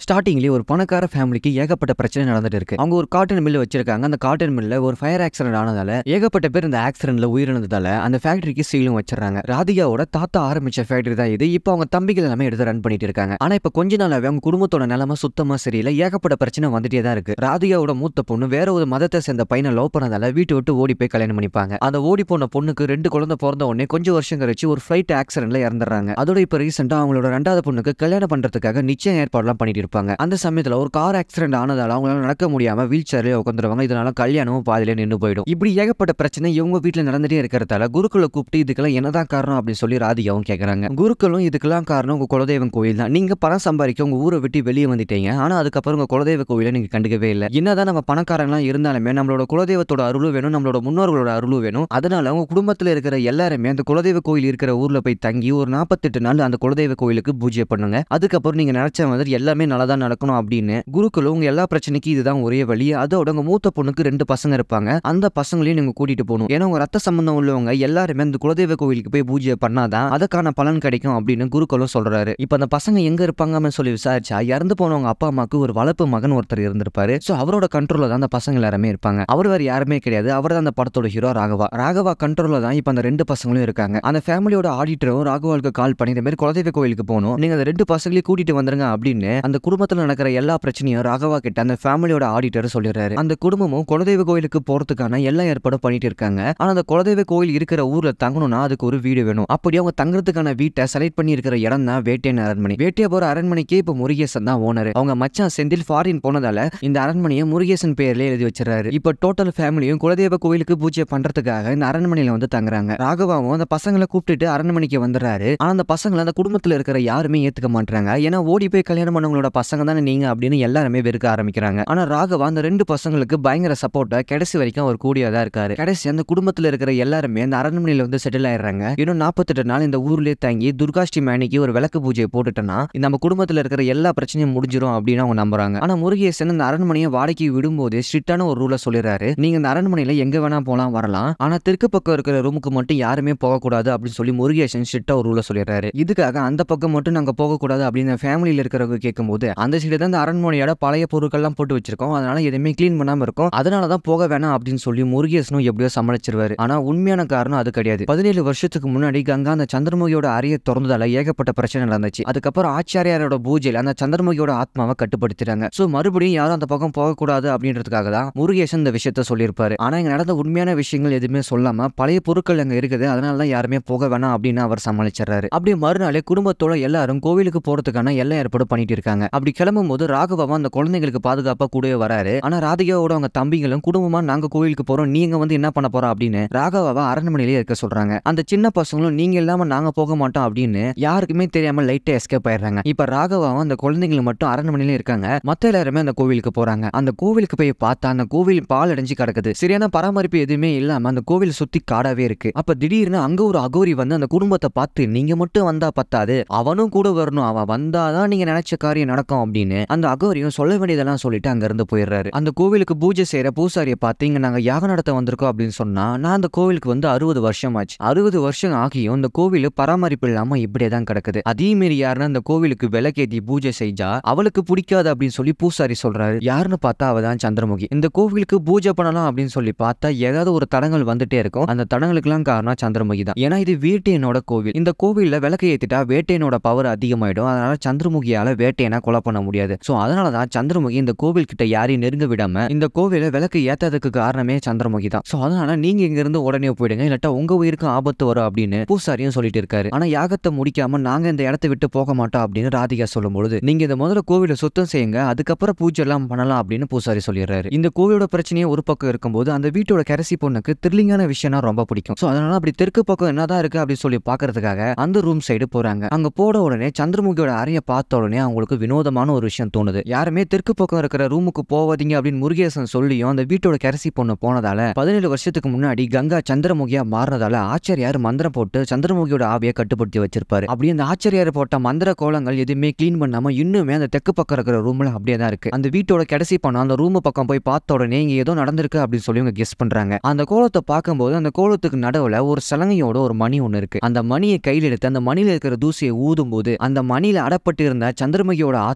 ஸ்டார்டிங்லேயே ஒரு பணக்கார ஃபேமிலிக்கு ஏகப்பட்ட பிரச்சனை நடந்துட்டு இருக்கு அவங்க ஒரு காட்டன் மில் வச்சிருக்காங்க அந்த காட்டன் மில்ல ஒரு ஃபயர் ஆக்சிடென்ட் ஆனதால ஏகப்பட்ட பேர் இந்த ஆக்சிடென்ட்ல உயிரிழந்ததால அந்த ஃபேக்டரிக்கு சீலும் வச்சிடறாங்க ராதிகாவோட தாத்தா ஆரம்பிச்ச ஃபேக்டரி தான் இது இப்போ அவங்க தம்பிகள் எல்லாமே எடுத்து ரன் பண்ணிட்டு இருக்காங்க ஆனா இப்போ கொஞ்ச நாளாவே அவங்க குடும்பத்தோட நிலைமை சுத்தமா சரியில்லை ஏகப்பட்ட பிரச்சனை வந்துட்டே தான் இருக்கு ராதிகாவோட மூத்த பொண்ணு வேற ஒரு மதத்தை சேர்ந்த பையனை லவ் பண்ணதால வீட்டு விட்டு ஓடி போய் கல்யாணம் பண்ணிப்பாங்க அந்த ஓடி போன பொண்ணுக்கு ரெண்டு குழந்தை பிறந்த உடனே கொஞ்சம் வருஷம் கழிச்சு ஒரு ஃபிளைட் ஆக்சிடென்ட்ல இறந்துடுறாங்க அதோட இப்போ ரீசெண்டா அவங்களோட ரெண்டாவது பொண்ணுக்கு கல்யாணம் பண்றதுக்காக நிச்சயம் ஏற்பாடுலாம் பண்ணிட்டு இருப்பாங்க அந்த சமயத்துல ஒரு கார் ஆக்சிடென்ட் ஆனதால அவங்களால நடக்க முடியாம வீல் சேர்லயே உட்காந்துருவாங்க இதனால கல்யாணமும் பாதியிலே நின்று போயிடும் இப்படி ஏகப்பட்ட பிரச்சனை இவங்க வீட்டுல நடந்துட்டே இருக்கிறதால குருக்களை கூப்பிட்டு இதுக்கெல்லாம் என்னதான் காரணம் அப்படின்னு சொல்லி ராதிகாவும் கேக்குறாங்க குருக்களும் இதுக்கெல்லாம் காரணம் உங்க குலதெய்வம் கோயில் தான் நீங்க பணம் சம்பாதிக்க உங்க ஊரை விட்டு வெளியே வந்துட்டீங்க ஆனா அதுக்கப்புறம் உங்க குலதெய்வ கோயிலை நீங்க கண்டுக்கவே இல்லை என்னதான் நம்ம பணக்காரங்களாம் இருந்தாலுமே நம்மளோட குலதெய்வத்தோட அருளும் வேணும் நம்மளோட முன்னோர்களோட அருளும் வேணும் அதனால உங்க குடும்பத்துல இருக்கிற எல்லாருமே அந்த குலதெய்வ கோயில் இருக்கிற ஊர்ல போய் தங்கி ஒரு நாற்பத்தெட்டு நாள் அந்த குலதெய்வ கோயிலுக்கு பூஜை பண்ணுங்க அதுக்கப்புறம் நீங்க நினைச்ச மாதிரி எல்லாமே நல்லதா நடக்கணும் அப்படின்னு குருக்களும் உங்க எல்லா பிரச்சனைக்கும் இதுதான் ஒரே வழி அதோட உங்க மூத்த பொண்ணுக்கு ரெண்டு பசங்க இருப்பாங்க அந்த பசங்களையும் நீங்க கூட்டிட்டு போகணும் ஏன்னா உங்க ரத்த சம்பந்தம் உள்ளவங்க எல்லாருமே அந்த குலதெய்வ கோயிலுக்கு போய் பூஜை பண்ணாதான் அதுக்கான பலன் கிடைக்கும் அப்படின்னு குருக்களும் சொல்றாரு இப்ப அந்த பசங்க எங்க இருப்பாங்கன்னு சொல்லி விசாரிச்சா இறந்து போனவங்க அப்பா அம்மாக்கு ஒரு வளர்ப்பு மகன் ஒருத்தர் இருந்திருப்பாரு சோ அவரோட கண்ட்ரோல்ல தான் அந்த பசங்க எல்லாருமே இருப்பாங்க அவர் வேற யாருமே கிடையாது அவர் தான் அந்த படத்தோட ஹீரோ ராகவா ராகவா கண்ட்ரோல்ல தான் இப்ப அந்த ரெண்டு பசங்களும் இருக்காங்க அந்த ஃபேமிலியோட ஆடிட்டரும் ராகவாவுக்கு கால் பண்ணி இந்த மாதிரி குலதெய்வ கோயிலுக்கு போகணும் நீங்க அந்த ரெண்டு பசங்களையும் கூட்டிட்டு வந்துருங்க அப்படின்னு அந்த குடும்பத்துல நடக்கிற எல்லா பிரச்சனையும் ராகவா கிட்ட அந்த ஃபேமிலியோட ஆடிட்டர் சொல்லிடுறாரு அந்த குடும்பமும் குலதெய்வ கோயிலுக்கு போறதுக்கான எல்லா ஏற்பாடும் பண்ணிட்டு இருக்காங்க ஆனா அந்த குலதெய்வ கோயில் இருக்கிற ஊர்ல தங்கணும்னா அதுக்கு ஒரு வீடு வேணும் அப்படி அவங்க தங்குறதுக்கான வீட்டை செலக்ட் பண்ணி இருக்கிற இடம் தான் வேட்டையன் அரண்மனை வேட்டையா போற அரண்மனைக்கு இப்ப முருகேசன் தான் ஓனர் அவங்க மச்சான் செந்தில் ஃபாரின் போனதால இந்த அரண்மனையை முருகேசன் பேர்ல எழுதி வச்சிடறாரு இப்ப டோட்டல் ஃபேமிலியும் குலதெய்வ கோயிலுக்கு பூஜை பண்றதுக்காக இந்த அரண்மனையில வந்து தங்குறாங்க ராகவாவும் அந்த பசங்களை கூப்பிட்டுட்டு அரண்மனைக்கு வந்துடுறாரு ஆனா அந்த பசங்களை அந்த குடும்பத்துல இருக்கிற யாருமே ஏத்துக்க மாட்டாங்க ஏன்னா ஓடி போய் கல்யாணம் பண்ணவங்களோட பசங்க தானே நீங்க அப்படின்னு எல்லாருமே வெறுக்க ஆரம்பிக்கிறாங்க ஆனா ராகவா அந்த ரெண்டு பசங்களுக்கு பயங்கர சப்போர்ட்டா கடைசி வரைக்கும் அவர் கூடியதா இருக்காரு கடைசி அந்த குடும்பத்துல இருக்கிற எல்லாருமே அந்த அரண்மனையில வந்து செட்டில் ஆயிடுறாங்க இன்னும் நாற்பத்தெட்டு நாள் இந்த ஊர்லயே தங்கி துர்காஷ்டமி அன்னைக்கு ஒரு விளக்கு பூஜையை போட்டுட்டோம்னா இந்த நம்ம குடும்பத்துல இருக்கிற எல்லா பிரச்சனையும் முடிஞ்சிரும் அப்படின்னு அவங்க நம்புறாங்க ஆனா முருகேசன் இந்த அரண்மனையை வாடகைக்கு விடும்போது ஸ்ட்ரிக்டான ஒரு ரூலை சொல்லிடுறாரு நீங்க இந்த அரண்மனையில எங்க வேணா போலாம் வரலாம் ஆனா தெற்கு பக்கம் இருக்கிற ரூமுக்கு மட்டும் யாருமே போகக்கூடாது அப்படின்னு சொல்லி முருகேசன் ஸ்ட்ரிக்டா ஒரு ரூலை சொல்லிடுறாரு இதுக்காக அந்த பக்கம் மட்டும் நாங்க போகக்கூடாது அப்படின்னு ஃபேமிலியில இருக்கிறவங்க கேட்கும்போது அந்த சைடு தான் இந்த அரண்மனையோட பழைய பொருட்கள்லாம் போட்டு வச்சிருக்கோம் அதனால எதுவுமே க்ளீன் பண்ணாம இருக்கும் அதனால தான் போக வேணாம் அப்படின்னு சொல்லி முருகேசனும் எப்படியோ சமாளிச்சிருவாரு ஆனா உண்மையான காரணம் அது கிடையாது பதினேழு வருஷத்துக்கு முன்னாடி கங்கா அந்த சந்திரமுகியோட அறையை திறந்ததால ஏகப்பட்ட பிரச்சனை நடந்துச்சு அதுக்கப்புறம் ஆச்சாரியாரோட பூஜையில அந்த சந்திரமுகியோட ஆத்மாவை கட்டுப்படுத்திட்டாங்க சோ மறுபடியும் யாரும் அந்த பக்கம் போகக்கூடாது அப்படின்றதுக்காக தான் முருகேசன் இந்த விஷயத்த சொல்லியிருப்பாரு ஆனா இங்க நடந்த உண்மையான விஷயங்கள் எதுவுமே சொல்லாம பழைய பொருட்கள் அங்க இருக்குது அதனால தான் யாருமே போக வேணாம் அப்படின்னு அவர் சமாளிச்சிடுறாரு அப்படியே மறுநாளே குடும்பத்தோட எல்லாரும் கோவிலுக்கு போறதுக்கான எல்லா ஏற்பாடு பண்ணிட்டு இருக்காங்க அப்படி கிளம்பும் போது ராகவாவும் அந்த குழந்தைங்களுக்கு பாதுகாப்பா கூடவே வராரு ஆனா ராதிகாவோட அவங்க தம்பிகளும் குடும்பமா நாங்க கோவிலுக்கு போறோம் நீங்க வந்து என்ன பண்ண போறோம் அப்படின்னு ராகவாவை அரண்மனையிலேயே இருக்க சொல்றாங்க அந்த சின்ன பசங்களும் நீங்க இல்லாம நாங்க போக மாட்டோம் அப்படின்னு யாருக்குமே தெரியாம லைட்டா எஸ்கேப் ஆயிடுறாங்க இப்ப ராகவாவும் அந்த குழந்தைங்க மட்டும் அரண்மனையில இருக்காங்க மத்த எல்லாருமே அந்த கோவிலுக்கு போறாங்க அந்த கோவிலுக்கு போய் பார்த்தா அந்த கோவில் பால் அடைஞ்சு கிடக்குது சரியான பராமரிப்பு எதுவுமே இல்லாம அந்த கோவில் சுத்தி காடாவே இருக்கு அப்ப திடீர்னு அங்க ஒரு அகோரி வந்து அந்த குடும்பத்தை பார்த்து நீங்க மட்டும் வந்தா பத்தாது அவனும் கூட வரணும் அவன் வந்தாதான் நீங்க நினைச்ச காரியம் நடக்கும் அப்படின்னு அந்த அகோரியும் சொல்ல வேண்டியதெல்லாம் சொல்லிட்டு அங்க இருந்து போயிடுறாரு அந்த கோவிலுக்கு பூஜை செய்யற பூசாரியை பார்த்து இங்க நாங்க யாகம் நடத்த வந்திருக்கோம் அப்படின்னு சொன்னா நான் அந்த கோவிலுக்கு வந்து அறுபது வருஷம் ஆச்சு அறுபது வருஷம் ஆகியும் இந்த கோவில் பராமரிப்பு இல்லாம இப்படியே தான் கிடக்குது அதே மாரி யாருன்னு அந்த கோவிலுக்கு விளக்கேத்தி பூஜை செஞ்சா அவளுக்கு பிடிக்காது அப்படின்னு சொல்லி பூசாரி சொல்றாரு யாருன்னு பார்த்தா அவ தான் சந்திரமுகி இந்த கோவிலுக்கு பூஜை பண்ணலாம் அப்படின்னு சொல்லி பார்த்தா ஏதாவது ஒரு தடங்கள் வந்துட்டே இருக்கும் அந்த தடங்களுக்கெல்லாம் காரணம் சந்திரமுகி தான் ஏன்னா இது வேட்டையனோட கோவில் இந்த கோவில்ல விளக்கு ஏத்திட்டா வேட்டையனோட பவர் அதிகமாயிடும் அதனால சந்திரமுகியால வேட்டையனை கொலை பண்ண முடியாது சோ அதனால தான் சந்திரமுகி இந்த கோவில் கிட்ட யாரையும் நெருங்க விடாம இந்த கோவில விளக்கு ஏத்ததுக்கு காரணமே சந்திரமுகி தான் சோ அதனால நீங்க இங்க இருந்து உடனே போயிடுங்க இல்லாட்டா உங்க உயிருக்கும் ஆபத்து வரும் அப்படின்னு பூசாரியும் சொல்லிட்டு இருக்காரு ஆனா யாகத்தை முடிக்காம நாங்க இந்த இடத்தை விட்டு போக மாட்டோம் அப்படின்னு ராதிகா சொல்லும் பொழுது நீங்க இந்த முதல்ல கோவிலை சுத்தம் செய்யுங்க அதுக்கப்புறம் பூஜை எல்லாம் பண்ணலாம் அப்படின்னு பூசாரி சொல்லிடுறாரு இந்த கோவிலோட பிரச்சனையே ஒரு பக்கம் இருக்கும்போது அந்த வீட்டோட கடைசி பொண்ணுக்கு த்ரில்லிங்கான விஷயம்னா ரொம்ப பிடிக்கும் சோ அதனால அப்படி தெற்கு பக்கம் என்னதான் இருக்கு அப்படின்னு சொல்லி பாக்குறதுக்காக அந்த ரூம் சைடு போறாங்க அங்க போன உடனே சந்திரமுகியோட அறைய பார்த்த உடனே அவங்களுக்கு வினோதமான ஒரு விஷயம் தோணுது யாருமே தெற்கு பக்கம் இருக்கிற ரூமுக்கு போவாதீங்க அப்படின்னு முருகேசன் சொல்லியும் அந்த வீட்டோட கடைசி பொண்ணு போனதால பதினேழு வருஷத்துக்கு முன்னாடி கங்கா சந்திரமுகியா மாறினதால ஆச்சாரியார் மந்திரம் போட்டு சந்திரமுகியோட ஆவியை கட்டுப்படுத்தி வச்சிருப்பாரு அப்படியே அந்த ஆச்சாரியார் போட்ட மந்திர கோலங்கள் எதுவுமே க்ளீன் பண்ணாம இன்னுமே அந்த தெற்கு பக்கம் இருக்கிற ரூம்ல அப்படியே தான் இருக்கு அந்த வீட்டோட கடைசி பொண்ணு அந்த ரூம் பக்கம் போய் பார்த்த உடனே இங்க ஏதோ நடந்திருக்கு அப்படின்னு சொல்லி இவங்க கெஸ் பண்றாங்க அந்த கோலத்தை பார்க்கும்போது அந்த கோலத்துக்கு நடுவுல ஒரு சலங்கையோட ஒரு மணி ஒண்ணு இருக்கு அந்த மணியை கையில் எடுத்து அந்த மணியில இருக்கிற தூசியை ஊதும் போது அந்த மணியில அடப்பட்டு இருந்த சந்திரமுகியோட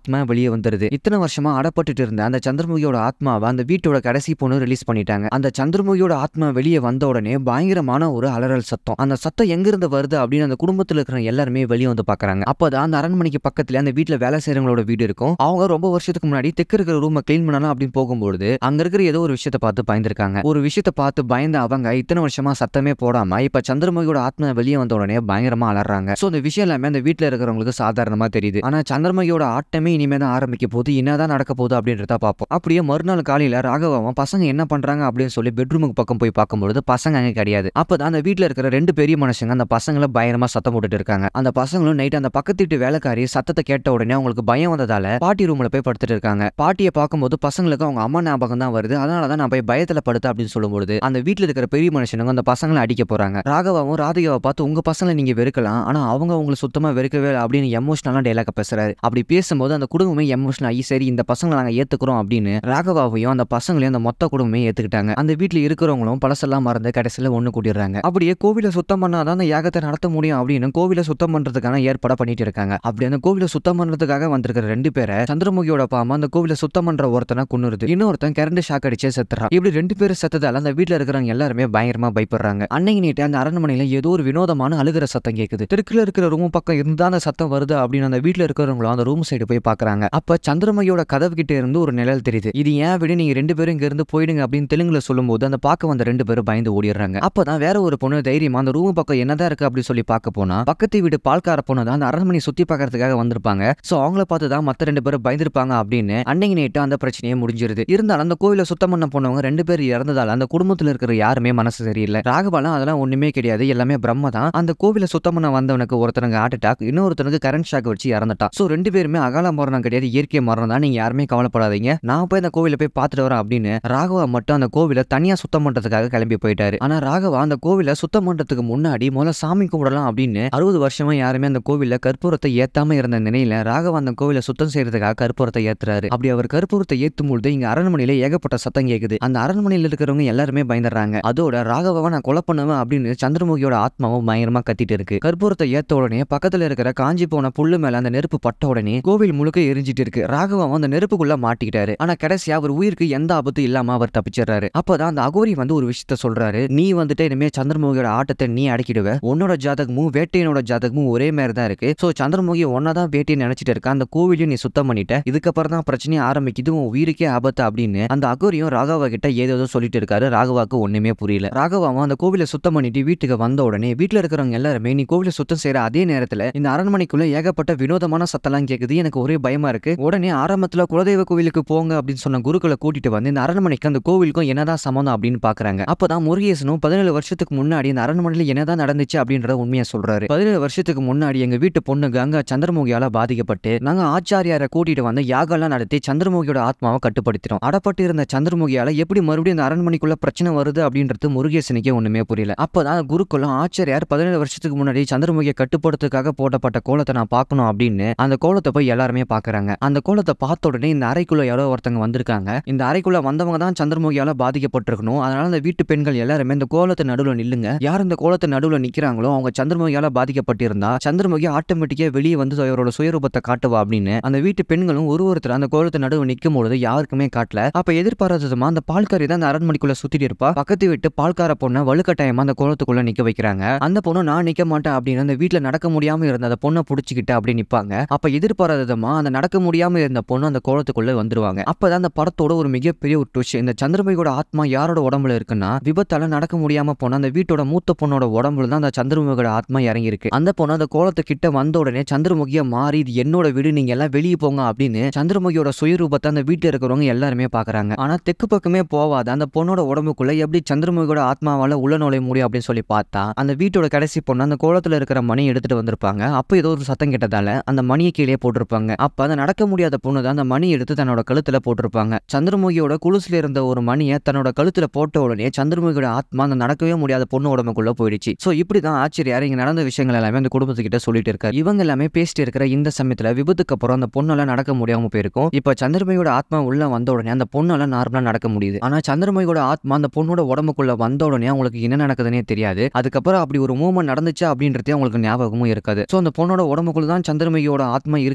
ஆத்மா வெளியே வந்துருது இத்தனை வருஷமா அடப்பட்டுட்டு இருந்த அந்த சந்திரமுகியோட ஆத்மாவை அந்த வீட்டோட கடைசி பொண்ணு ரிலீஸ் பண்ணிட்டாங்க அந்த சந்திரமுகியோட ஆத்மா வெளியே வந்த உடனே பயங்கரமான ஒரு அலறல் சத்தம் அந்த சத்தம் எங்க இருந்து வருது அப்படின்னு அந்த குடும்பத்துல இருக்கிற எல்லாருமே வெளியே வந்து பாக்குறாங்க அப்பதான் அந்த அரண்மனைக்கு பக்கத்துல அந்த வீட்டுல வேலை செய்யறவங்களோட வீடு இருக்கும் அவங்க ரொம்ப வருஷத்துக்கு முன்னாடி தெற்கு இருக்கிற ரூமை க்ளீன் பண்ணலாம் அப்படின்னு போகும்போது அங்க இருக்கிற ஏதோ ஒரு விஷயத்த பார்த்து பயந்துருக்காங்க ஒரு விஷயத்த பார்த்து பயந்த அவங்க இத்தனை வருஷமா சத்தமே போடாம இப்ப சந்திரமுகியோட ஆத்மா வெளியே வந்த உடனே பயங்கரமா அலறாங்க சோ இந்த விஷயம் எல்லாமே அந்த வீட்டுல இருக்கிறவங்களுக்கு சாதாரணமா தெரியுது ஆனா சந்திரமுகியோட ஆட்டமே இனிமே தான் ஆரம்பிக்க போகுது என்னதான் நடக்க போகுது அப்படின்றத பார்ப்போம் அப்படியே மறுநாள் காலையில ராகவாவும் பசங்க என்ன பண்றாங்க அப்படின்னு சொல்லி பெட்ரூமுக்கு பக்கம் போய் பார்க்கும்பொழுது பசங்க அங்க கிடையாது அப்பதான் அந்த வீட்டுல இருக்கிற ரெண்டு பெரிய மனுஷங்க அந்த பசங்களை பயங்கரமா சத்தம் போட்டுட்டு இருக்காங்க அந்த பசங்களும் நைட் அந்த பக்கத்து வீட்டு வேலைக்காரி சத்தத்தை கேட்ட உடனே அவங்களுக்கு பயம் வந்ததால பாட்டி ரூம்ல போய் படுத்துட்டு இருக்காங்க பாட்டியை பார்க்கும்போது பசங்களுக்கு அவங்க அம்மா ஞாபகம் தான் வருது அதனால தான் நான் போய் பயத்துல படுத்து அப்படின்னு சொல்லும்போது அந்த வீட்டுல இருக்கிற பெரிய மனுஷனுங்க அந்த பசங்களை அடிக்க போறாங்க ராகவாவும் ராதிகாவை பார்த்து உங்க பசங்களை நீங்க வெறுக்கலாம் ஆனா அவங்க உங்களை சுத்தமா வெறுக்கவே இல்லை அப்படின்னு எமோஷனலா டைலாக பேசுறாரு அப்படி பேசும்போது அந்த குடும்பமே எமோஷனல் ஆகி சரி இந்த பசங்களை நாங்க ஏத்துக்கிறோம் அப்படின்னு ராகவாவையும் அந்த பசங்களையும் அந்த மொத்த குடும்பமே ஏத்துக்கிட்டாங்க அந்த வீட்டுல இருக்கிறவங்களும் பழசெல்லாம் மறந்து கடைசியில ஒண்ணு கூட்டிடுறாங்க அப்படியே கோவிலை சுத்தம் பண்ணாதான் அந்த யாகத்தை நடத்த முடியும் அப்படின்னு கோவிலை சுத்தம் பண்றதுக்கான ஏற்பாடை பண்ணிட்டு இருக்காங்க அப்படி அந்த கோவிலை சுத்தம் பண்றதுக்காக வந்திருக்கிற ரெண்டு பேரை சந்திரமுகியோட பாமா அந்த கோவிலை சுத்தம் பண்ற ஒருத்தனை கொன்னுருது இன்னொருத்தன் கரண்ட் ஷாக் அடிச்சே செத்துறான் இப்படி ரெண்டு பேரும் செத்ததால அந்த வீட்டுல இருக்கிறவங்க எல்லாருமே பயங்கரமா பயப்படுறாங்க அன்னைக்கு நீட்டு அந்த அரண்மனையில ஏதோ ஒரு வினோதமான அழுகிற சத்தம் கேக்குது தெற்குல இருக்கிற ரூம் பக்கம் இருந்தா அந்த சத்தம் வருது அப்படின்னு அந்த வீட்டுல இருக்கிறவங்களும் அந்த ரூம் சைடு போய் பாக்குறாங்க அப்ப சந்திரமுகியோட கதவு கிட்ட இருந்து ஒரு நிழல் தெரியுது இது ஏன் விட நீங்க ரெண்டு பேரும் இங்க இருந்து போயிடுங்க அப்படின்னு தெலுங்குல சொல்லும்போது அந்த பார்க்க வந்த ரெண்டு பேரும் பயந்து ஓடிடுறாங்க அப்பதான் வேற ஒரு பொண்ணு தைரியமா அந்த ரூம் பக்கம் என்னதான் இருக்கு அப்படி சொல்லி பார்க்க போனா பக்கத்து வீடு பால்கார பொண்ணு தான் அந்த அரண்மனை சுத்தி பார்க்கறதுக்காக வந்திருப்பாங்க சோ அவங்கள பார்த்து தான் மத்த ரெண்டு பேரும் பயந்துருப்பாங்க அப்படின்னு அன்னைக்கு நேட்டு அந்த பிரச்சனையே முடிஞ்சிருது இருந்தாலும் அந்த கோவில சுத்தம் பண்ண போனவங்க ரெண்டு பேர் இறந்ததால அந்த குடும்பத்துல இருக்கிற யாருமே மனசு சரியில்லை ராகபாலம் அதெல்லாம் ஒண்ணுமே கிடையாது எல்லாமே பிரம்ம தான் அந்த கோவில சுத்தம் பண்ண வந்தவனுக்கு ஒருத்தனுக்கு ஹார்ட் அட்டாக் இன்னொருத்தனுக்கு கரண்ட் ஷாக் வச்சு இறந்துட்டான் சோ ரெண்டு பேருமே அகால மரணம் கிடையாது இயற்கை மரணம் தான் நீங்க யாருமே கவலைப்படாதீங்க நான் போய் அந்த கோவில போய் பார்த்துட்டு வரேன் அப்படின்னு ராகவா மட்டும் அந்த கோவில தனியா சுத்தம் பண்றதுக்காக கிளம்பி போயிட்டாரு ஆனா ராகவா அந்த கோவில சுத்தம் பண்றதுக்கு முன்னாடி முதல்ல சாமி கும்பிடலாம் அப்படின்னு அறுபது வருஷமா யாருமே அந்த கோவில்ல கற்பூரத்தை ஏத்தாம இருந்த நிலையில ராகவா அந்த கோவில சுத்தம் செய்யறதுக்காக கற்பூரத்தை ஏத்துறாரு அப்படி அவர் கற்பூரத்தை ஏத்தும் பொழுது இங்க அரண்மனையில ஏகப்பட்ட சத்தம் கேக்குது அந்த அரண்மனையில இருக்கிறவங்க எல்லாருமே பயந்துடுறாங்க அதோட ராகவாவை நான் கொலை பண்ணுவேன் அப்படின்னு சந்திரமுகியோட ஆத்மாவும் பயங்கரமா கத்திட்டு இருக்கு கற்பூரத்தை ஏத்த உடனே பக்கத்துல இருக்கிற காஞ்சி போன புல்லு மேல அந்த நெருப்பு பட்ட உடனே கோவில் முழுக்க எரிஞ்சிட்டு இருக்கு ராகவாவும் அந்த நெருப்புக்குள்ள மாட்டிக்கிட்டாரு ஆனா கடைசியா அவர் உயிருக்கு எந்த ஆபத்தும் இல்லாம அவர் தப்பிச்சிடுறாரு அப்பதான் அந்த அகோரி வந்து ஒரு விஷயத்த சொல்றாரு நீ வந்துட்டு இனிமே சந்திரமுகியோட ஆட்டத்தை நீ அடக்கிடுவ உன்னோட ஜாதகமும் வேட்டையனோட ஜாதகமும் ஒரே மாதிரி தான் இருக்கு சோ சந்திரமுகி ஒன்னதான் வேட்டையை நினைச்சிட்டு இருக்க அந்த கோவிலையும் நீ சுத்தம் பண்ணிட்ட இதுக்கப்புறம் தான் பிரச்சனையே ஆரம்பிக்குது உன் உயிருக்கே ஆபத்து அப்படின்னு அந்த அகோரியும் ராகவா கிட்ட ஏதோ சொல்லிட்டு இருக்காரு ராகவாக்கு ஒண்ணுமே புரியல ராகவாவும் அந்த கோவிலை சுத்தம் பண்ணிட்டு வீட்டுக்கு வந்த உடனே வீட்டுல இருக்கிறவங்க எல்லாருமே நீ கோவிலை சுத்தம் செய்யற அதே நேரத்துல இந்த அரண்மனைக்குள்ள ஏகப்பட்ட வினோதமான சத்தம்லாம் கேக்குது எனக்கு ஒரே பயமா இருக்கு உடனே ஆரம்பத்துல குலதெய்வ கோவிலுக்கு போங்க அப்படின்னு சொன்ன குருக்களை கூட்டிட்டு வந்து இந்த அரண்மனைக்கு அந்த கோவிலுக்கும் என்னதான் சம்மந்தம் அப்படின்னு பாக்குறாங்க அப்பதான் முருகேசனும் பதினேழு வருஷத்துக்கு முன்னாடி இந்த அரண்மனையில என்னதான் நடந்துச்சு அப்படின்றத உண்மையா சொல்றாரு பதினேழு வருஷத்துக்கு முன்னாடி எங்க வீட்டு பொண்ணு கங்கா சந்திரமுகியால பாதிக்கப்பட்டு நாங்க ஆச்சாரியாரை கூட்டிட்டு வந்து யாகம்லாம் நடத்தி சந்திரமுகியோட ஆத்மாவை கட்டுப்படுத்தினோம் அடப்பட்டு இருந்த சந்திரமுகியால எப்படி மறுபடியும் இந்த அரண்மனைக்குள்ள பிரச்சனை வருது அப்படின்றது முருகேசனுக்கே ஒண்ணுமே புரியல அப்பதான் குருக்குலம் ஆச்சாரியார் பதினேழு வருஷத்துக்கு முன்னாடி சந்திரமுகியை கட்டுப்படுத்துக்காக போடப்பட்ட கோலத்தை நான் பார்க்கணும் அப்படின்னு அந்த கோலத்தை போய் எல்லாருமே பாக்குறாங்க அந்த கோலத்தை பார்த்த உடனே இந்த அறைக்குள்ள யாரோ ஒருத்தங்க வந்திருக்காங்க இந்த அறைக்குள்ள வந்தவங்க தான் சந்திரமுகியால பாதிக்கப்பட்டிருக்கணும் அதனால அந்த வீட்டு பெண்கள் எல்லாருமே இந்த கோலத்தை நடுவுல நில்லுங்க யார் இந்த கோலத்தை நடுவுல நிக்கிறாங்களோ அவங்க சந்திரமுகியால பாதிக்கப்பட்டிருந்தா சந்திரமுகி ஆட்டோமேட்டிக்கா வெளியே வந்து அவரோட சுயரூபத்தை காட்டுவா அப்படின்னு அந்த வீட்டு பெண்களும் ஒரு ஒருத்தர் அந்த கோலத்தை நடுவு நிக்கும் பொழுது யாருக்குமே காட்டல அப்ப எதிர்பாராததுமா அந்த பால்காரி தான் அந்த அரண்மனைக்குள்ள சுத்திட்டு இருப்பா பக்கத்து வீட்டு பால்கார பொண்ணை வலுக்கட்டாயமா அந்த கோலத்துக்குள்ள நிக்க வைக்கிறாங்க அந்த பொண்ணு நான் நிக்க மாட்டேன் அப்படின்னு அந்த வீட்டுல நடக்க முடியாம இருந்த அந்த பொண்ணை புடிச்சுக்கிட்டு அப்படி நிப்பாங்க அப்ப எதிர்பாராததுமா அந்த நடக்க முடியாம இருந்த பொண்ணு அந்த கோலத்துக்குள்ள வந்துருவாங்க அப்பதான் அந்த படத்தோட ஒரு மிகப்பெரிய ஒரு ட்விஸ்ட் இந்த சந்திரமுகியோட ஆத்மா யாரோட உடம்புல இருக்குன்னா விபத்தால நடக்க முடியாம போன அந்த வீட்டோட மூத்த பொண்ணோட உடம்புல தான் அந்த சந்திரமுகியோட ஆத்மா இறங்கி இருக்கு அந்த பொண்ணு அந்த கோலத்து கிட்ட வந்த உடனே சந்திரமுகியா மாறி இது என்னோட வீடு நீங்க எல்லாம் வெளியே போங்க அப்படின்னு சந்திரமுகியோட சுயரூபத்தை அந்த வீட்டுல இருக்கிறவங்க எல்லாருமே பாக்குறாங்க ஆனா தெற்கு பக்கமே போவாத அந்த பொண்ணோட உடம்புக்குள்ள எப்படி சந்திரமுகியோட ஆத்மாவால உள்ள நுழைய முடியும் அப்படின்னு சொல்லி பார்த்தா அந்த வீட்டோட கடைசி பொண்ணு அந்த கோலத்துல இருக்கிற மணி எடுத்துட்டு வந்திருப்பாங்க அப்போ ஏதோ ஒரு சத்தம் கேட்டதால அந்த மணியை கீழே போட்டிருப்பாங்க அப்ப அந்த நடக்க முடியாத பொண்ணு தான் அந்த மணி எடுத்து தன்னோட கழுத்துல போட்டிருப்பாங்க சந்திரமுகியோட குலுசுல இருந்த ஒரு மணியை தன்னோட கழுத்துல போட்ட உடனே சந்திரமுகியோட ஆத்மா அந்த நடக்கவே முடியாத பொண்ணு உடம்புக்குள்ள போயிடுச்சு சோ இப்படிதான் ஆச்சரியார் இங்க நடந்த விஷயங்கள் எல்லாமே அந்த குடும்பத்துக்கிட்ட சொல்லிட்டு இருக்காரு இவங்க எல்லாமே பேசிட்டு இருக்கிற இந்த சமயத்துல விபத்துக்கு அப்புறம் அந்த பொண்ணால நடக்க முடியாம போயிருக்கும் இப்ப சந்திரமுகியோட ஆத்மா உள்ள வந்த உடனே அந்த பொண்ணால நார்மலா நடக்க முடியுது ஆனா சந்திரமுகியோட ஆத்மா அந்த பொண்ணோட உடம்புக்குள்ள வந்த உடனே அவங்களுக்கு என்ன நடக்குதுன்னே தெரியாது அதுக்கப்புறம் அப்படி ஒரு மூவ்மெண்ட் நடந்துச்சு அப்படின்றதே அவங்களுக்கு ஞாபகமும் இருக்காது சோ அந்த பொண்ணோட உடம்புக்குள்ள தான் சந்திரமுகியோட ஆத்மா இருக்குது அப்படின்ற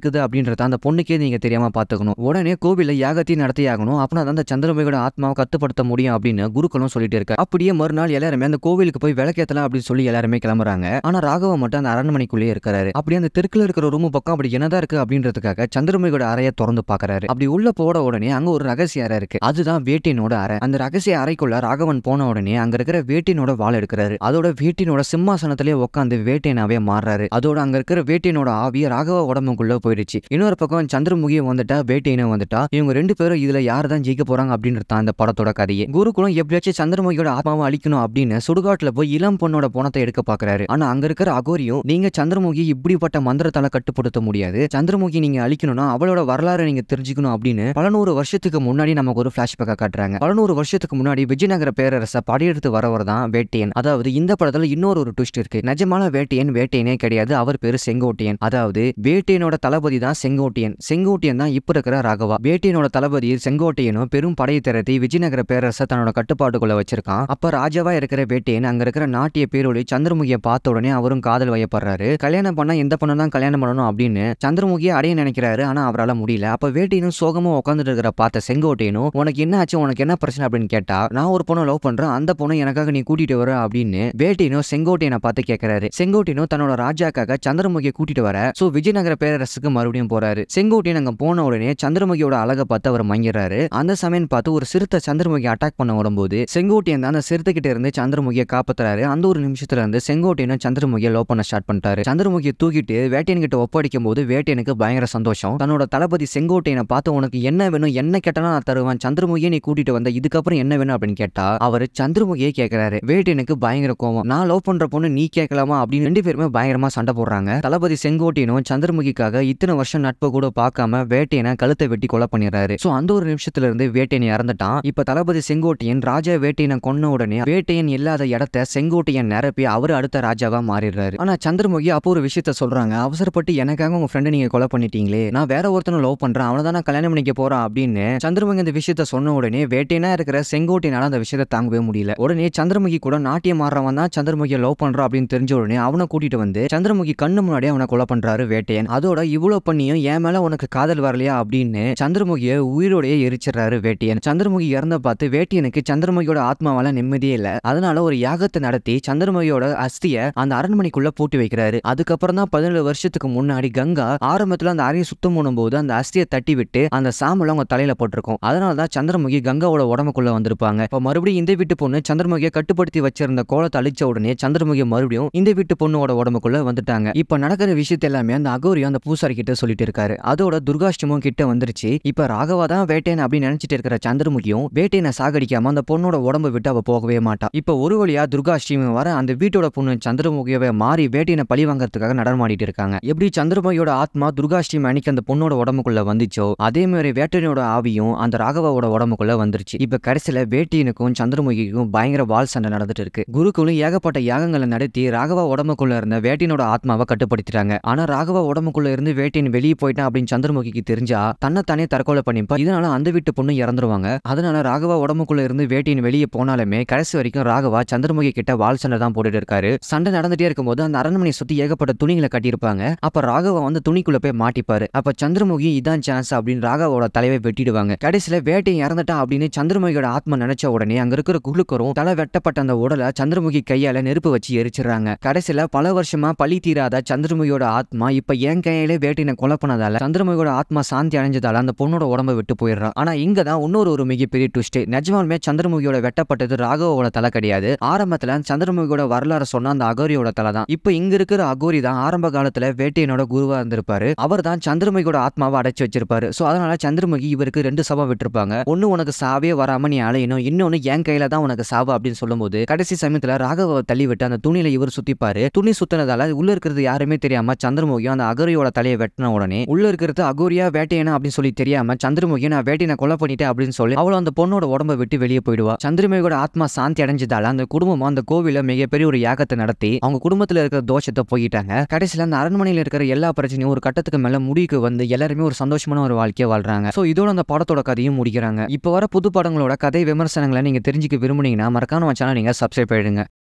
அப்படின்றத அந்த பொண்ணுக்கே நீங்க தெரியாம பாத்துக்கணும் உடனே கோவில்ல யாகத்தையும் நடத்தி ஆகணும் அப்படின்னா தான் அந்த சந்திரமுகியோட ஆத்மாவை கட்டுப்படுத்த முடியும் அப்படின்னு குருக்களும் சொல்லிட்டு இருக்காரு அப்படியே மறுநாள் எல்லாருமே அந்த கோவிலுக்கு போய் விளக்கேத்தலாம் அப்படின்னு சொல்லி எல்லாருமே கிளம்புறாங்க ஆனா ராகவ மட்டும் அந்த அரண்மனைக்குள்ளேயே இருக்காரு அப்படியே அந்த தெற்குல இருக்கிற ரூம் பக்கம் அப்படி என்னதான் இருக்கு அப்படின்றதுக்காக சந்திரமுகியோட அறையை திறந்து பாக்குறாரு அப்படி உள்ள போட உடனே அங்க ஒரு ரகசிய அறை இருக்கு அதுதான் வேட்டியனோட அறை அந்த ரகசிய அறைக்குள்ள ராகவன் போன உடனே அங்க இருக்கிற வேட்டியனோட வாள் எடுக்கிறாரு அதோட வேட்டியனோட சிம்மாசனத்திலே உட்காந்து வேட்டையனாவே மாறுறாரு அதோட அங்க இருக்கிற வேட்டையனோட ஆவி ராகவ உடம்புக்குள்ள போயிடுச்சு இன்னொரு பக்கம் சந்திரமுகியும் வந்துட்டா வேட்டையனும் வந்துட்டா இவங்க ரெண்டு பேரும் இதுல யார் தான் ஜெயிக்க போறாங்க அப்படின்றது தான் அந்த படத்தோட கதையே குருகுலம் எப்படியாச்சும் சந்திரமுகியோட ஆத்மாவை அழிக்கணும் அப்படின்னு சுடுகாட்டுல போய் இளம் பொண்ணோட பணத்தை எடுக்க பாக்குறாரு ஆனா அங்க இருக்கிற அகோரியும் நீங்க சந்திரமுகி இப்படிப்பட்ட மந்திரத்தால கட்டுப்படுத்த முடியாது சந்திரமுகி நீங்க அழிக்கணும்னா அவளோட வரலாறு நீங்க தெரிஞ்சுக்கணும் அப்படின்னு பல நூறு வருஷத்துக்கு முன்னாடி நமக்கு ஒரு பிளாஷ்பேக்கா காட்டுறாங்க பல நூறு வருஷத்துக்கு முன்னாடி விஜயநகர பேரரச படையெடுத்து வரவர் தான் வேட்டையன் அதாவது இந்த படத்துல இன்னொரு ஒரு ட்விஸ்ட் இருக்கு நிஜமான வேட்டையன் வேட்டையனே கிடையாது அவர் பேரு செங்கோட்டையன் அதாவது வேட்டையனோட தளபதி தான் செங்கோட்டையன் செங்கோட்டையன் தான் இப்ப இருக்கிற ராகவா வேட்டையனோட தளபதி செங்கோட்டையனும் பெரும் படை திரட்டி விஜயநகர பேரரச தன்னோட கட்டுப்பாட்டுக்குள்ள வச்சிருக்கான் அப்ப ராஜாவா இருக்கிற வேட்டையன் அங்க இருக்கிற நாட்டிய பேரொழி சந்திரமுகியை பார்த்த உடனே அவரும் காதல் வயப்படுறாரு கல்யாணம் பண்ணா எந்த பொண்ணு தான் கல்யாணம் பண்ணணும் அப்படின்னு சந்திரமுகியை அடைய நினைக்கிறாரு ஆனா அவரால முடியல அப்ப வேட்டையனும் சோகமா உட்காந்துட்டு இருக்கிற பார்த்த செங்கோட்டையனும் உனக்கு என்ன ஆச்சு உனக்கு என்ன பிரச்சனை அப்படின்னு கேட்டா நான் ஒரு பொண்ணை லவ் பண்றேன் அந்த பொண்ணை எனக்காக நீ கூட்டிட்டு வர அப்படின்னு வேட்டையனும் செங்கோட்டையனை பார்த்து கேட்கறாரு செங்கோட்டையனும் தன்னோட ராஜாக்காக சந்திரமுகியை கூட்டிட்டு வர சோ விஜயநகர பேரரசுக்கு மறுபடியும் போறாரு செங்கோட்டையன் அங்க போன உடனே சந்திரமுகியோட அழகை பார்த்து அவர் மங்கிடுறாரு அந்த சமயம் பார்த்து ஒரு சிறுத்தை சந்திரமுகி அட்டாக் பண்ண வரும்போது செங்கோட்டையன் தான் அந்த சிறுத்தை கிட்ட இருந்து சந்திரமுகியை காப்பாத்துறாரு அந்த ஒரு நிமிஷத்துல இருந்து செங்கோட்டையனும் சந்திரமுகியை லவ் பண்ண ஸ்டார்ட் பண்ணிட்டாரு சந்திரமுகியை தூக்கிட்டு வேட்டையன் கிட்ட ஒப்படைக்கும் போது வேட்டையனுக்கு பயங்கர சந்தோஷம் தன்னோட தளபதி செங்கோட்டையனை பார்த்து உனக்கு என்ன வேணும் என்ன கேட்டாலும் நான் தருவேன் சந்திரமுகியை நீ கூட்டிட்டு வந்த இதுக்கப்புறம் என்ன வேணும் அப்படின்னு கேட்டா அவர் சந்திரமுகியை கேட்கறாரு வேட்டையனுக்கு பயங்கர கோவம் நான் லவ் பண்ற பொண்ணு நீ கேட்கலாமா அப்படின்னு ரெண்டு பேருமே பயங்கரமா சண்டை போடுறாங்க தளபதி செங்கோட்டையனும் சந்திரமுகிக்காக இத்தனை வருஷம் நட்பு கூட பார்க்காம வேட்டையனை கழுத்தை வெட்டி கொலை பண்ணிடுறாரு சோ அந்த ஒரு நிமிஷத்துல இருந்து வேட்டையன் இறந்துட்டான் இப்ப தளபதி செங்கோட்டையன் ராஜா வேட்டையனை கொன்ன உடனே வேட்டையன் இல்லாத இடத்த செங்கோட்டையன் நிரப்பி அவரு அடுத்த ராஜாவா மாறிடுறாரு ஆனா சந்திரமுகி அப்போ ஒரு விஷயத்த சொல்றாங்க அவசரப்பட்டு எனக்காக உங்க ஃப்ரெண்டை நீங்க கொலை பண்ணிட்டீங்களே நான் வேற ஒருத்தனை லவ் பண்றேன் அவனை தான் நான் கல்யாணம் பண்ணிக்க போறான் அப்படின்னு சந்திரமுகி இந்த விஷயத்த சொன்ன உடனே வேட்டையனா இருக்கிற செங்கோட்டையனால அந்த விஷயத்த தாங்கவே முடியல உடனே சந்திரமுகி கூட நாட்டியம் மாறுறவன் தான் சந்திரமுகியை லவ் பண்றான் அப்படின்னு தெரிஞ்ச உடனே அவனை கூட்டிட்டு வந்து சந்திரமுகி கண்ணு முன்னாடி அவனை கொலை பண்றாரு வேட்டையன் அதோட இவ்வளவு பண்ணியும் என் மேல உனக்கு காதல் வரலையா அப்படின்னு சந்திரமுகியை உயிரோடயே எரிச்சிடுறாரு வேட்டையன் சந்திரமுகி இறந்த பார்த்து வேட்டையனுக்கு சந்திரமுகியோட ஆத்மாவால நிம்மதியே இல்ல அதனால ஒரு யாகத்தை நடத்தி சந்திரமுகியோட அஸ்திய அந்த அரண்மனைக்குள்ள பூட்டி வைக்கிறாரு அதுக்கப்புறம் தான் பதினேழு வருஷத்துக்கு முன்னாடி கங்கா ஆரம்பத்துல அந்த அறையை சுத்தம் பண்ணும்போது அந்த அஸ்தியை தட்டி விட்டு அந்த சாம்பல் அவங்க தலையில போட்டிருக்கும் அதனால தான் சந்திரமுகி கங்காவோட உடம்புக்குள்ள வந்திருப்பாங்க இப்ப மறுபடியும் இந்த வீட்டு பொண்ணு சந்திரமுகியை கட்டுப்படுத்தி வச்சிருந்த கோலத்தை அழிச்ச உடனே சந்திரமுகி மறுபடியும் இந்த வீட்டு பொண்ணோட உடம்புக்குள்ள வந்துட்டாங்க இப்ப நடக்கிற விஷயத்த எல்லாமே அந்த அகோரியும் அந்த பூசாரி கிட்ட சொல்லிட்டு இருக்காரு அதோட துர்காஷ்டமும் கிட்ட வந்துருச்சு இப்ப ராகவா தான் வேட்டையன் அப்படின்னு நினைச்சிட்டு இருக்கிற சந்திரமுகியும் வேட்டையனை சாகடிக்காம அந்த பொண்ணோட உடம்பு விட்டு அவ போகவே மாட்டா இப்ப ஒரு வழியா துர்காஷ்டமி வர அந்த வீட்டோட பொண்ணு சந்திரமுகியவே மாறி வேட்டையனை பழி வாங்கறதுக்காக நடமாடிட்டு இருக்காங்க எப்படி சந்திரமுகியோட ஆத்மா துர்காஷ்டமி அன்னைக்கு அந்த பொண்ணோட உடம்புக்குள்ள வந்துச்சோ அதே மாதிரி வேட்டையனோட ஆவியும் அந்த ராகவாவோட உடம்புக்குள்ள வந்துருச்சு இப்ப கடைசியில வேட்டையனுக்கும் சந்திரமுகிக்கும் பயங்கர வால் சண்டை நடந்துட்டு இருக்கு குருக்களும் ஏகப்பட்ட யாகங்களை நடத்தி ராகவா உடம்புக்குள்ள இருந்த வேட்டையனோட ஆத்மாவை கட்டுப்படுத்திட்டாங்க ஆனா ராகவா உடம்புக்குள்ள இருந்து வேட்டையன் வெளியே போயிட்டான் அப்படின்னு சந்திரமுகிக்கு தெரிஞ்சா தன்னைத்தானே தற்கொலை பண்ணிப்பா இதனால அந்த வீட்டு பொண்ணு இறந்துருவாங்க அதனால ராகவா உடம்புக்குள்ள இருந்து வேட்டையன் வெளியே போனாலுமே கடைசி வரைக்கும் ராகவா சந்திரமுகி கிட்ட வால் சண்டை தான் போட்டுட்டு இருக்காரு சண்டை நடந்துட்டே இருக்கும்போது அந்த அரண்மனையை சுத்தி ஏகப்பட்ட துணிகளை கட்டியிருப்பாங்க அப்ப ராகவா வந்து துணிக்குள்ள போய் மாட்டிப்பாரு அப்ப சந்திரமுகி இதான் சான்ஸ் அப்படின்னு ராகவோட தலைவை வெட்டிடுவாங்க கடைசியில வேட்டையன் இறந்துட்டான் அப்படின்னு சந்திரமுகியோட ஆத்மா நினைச்ச உடனே அங்க இருக்கிற குழுக்கரும் தலை வெட்டப்பட்ட அந்த உடலை சந்திரமுகி கையால நெருப்பு வச்சு எரிச்சிடுறாங்க கடைசியில பல வருஷமா பழி தீராத சந்திரமுகியோட ஆத்மா இப்ப என் கையிலே வேட்டையனை கொலை பண்ணதால சந்திரமுகியோட ஆத்மா சாந்தி அடைஞ்சதால அந்த பொண்ணோட உடம்ப விட்டு போயிடுறான் ஆனா இங்க தான் இன்னொரு ஒரு மிகப்பெரிய ட்விஸ்ட் நிஜமாலுமே சந்திரமுகியோட வெட்டப்பட்டது ராகவோட தலை கிடையாது ஆரம்பத்துல சந்திரமுகியோட வரலாறு சொன்ன அந்த அகோரியோட தலை தான் இப்ப இங்க இருக்கிற அகோரி தான் ஆரம்ப காலத்துல வேட்டையனோட குருவா இருந்திருப்பாரு அவர் தான் சந்திரமுகியோட ஆத்மாவை அடைச்சு வச்சிருப்பாரு சோ அதனால சந்திரமுகி இவருக்கு ரெண்டு சபம் விட்டுருப்பாங்க ஒண்ணு உனக்கு சாவே வராம நீ அலையணும் இன்னொன்னு என் கையில தான் உனக்கு சாவு அப்படின்னு சொல்லும்போது கடைசி சமயத்துல ராகவ தள்ளி விட்டு அந்த துணியில இவர் சுத்திப்பாரு துணி சுத்தினதால உள்ள இருக்கிறது யாருமே தெரியாம சந்திரமுகியும் அந்த அகோரியோட தலையை வெட்டின உடனே உள்ள இருக்கிறது அகோரியா வேட்டையனா அப்படின்னு சொல்லி தெரியாம சந்திரமுகி நான் வேட்டையனை கொலை பண்ணிட்டேன் அப்படின்னு சொல்லி அவளும் அந்த பொண்ணோட உடம்ப விட்டு வெளியே போயிடுவா சந்திரமுகியோட ஆத்மா சாந்தி அடைஞ்சதால அந்த குடும்பம் அந்த கோவில மிகப்பெரிய ஒரு யாகத்தை நடத்தி அவங்க குடும்பத்துல இருக்கிற தோஷத்தை போயிட்டாங்க கடைசியில அந்த அரண்மனையில இருக்கிற எல்லா பிரச்சனையும் ஒரு கட்டத்துக்கு மேல முடிவுக்கு வந்து எல்லாருமே ஒரு சந்தோஷமான ஒரு வாழ்க்கையை வாழ்றாங்க சோ இதோட அந்த படத்தோட கதையும் முடிக்கிறாங்க இப்போ வர புது படங்களோட கதை விமர்சனங்களை நீங்க தெரிஞ்சுக்க விரும்புனீங்கன்னா மறக்காம சேனல் நீங்க சப்ஸ்கிரைப் பண்ணிடுங்க